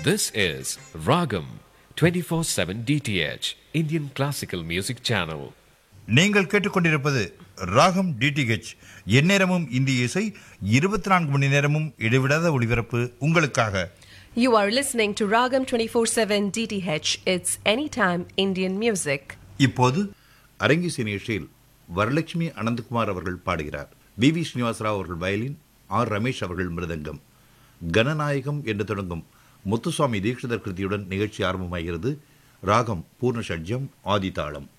This is Ragam 24/7 DTH Indian Classical Music Channel. நீங்கள் கேட்டுக்கொண்டிருப்பது ராகம் டிடிஹெச் எந்நேரமும் இந்திய இசை இருபத்தி நான்கு மணி நேரமும் இடைவிடாத ஒளிபரப்பு உங்களுக்காக You are listening to Ragam 24/7 DTH. It's anytime Indian music. இப்போது அரங்கிசை நிகழ்ச்சியில் வரலட்சுமி அனந்தகுமார் அவர்கள் பாடுகிறார் வி வி ஸ்ரீனிவாசராவ் அவர்கள் வயலின் ஆர் ரமேஷ் அவர்கள் மிருதங்கம் கணநாயகம் என்று தொடங்கும் முத்துசுவாமி தீட்சிதர் கிருதியுடன் நிகழ்ச்சி ஆரம்பமாகிறது ராகம் பூர்ண ஷட்ஜம் ஆதிதாளம்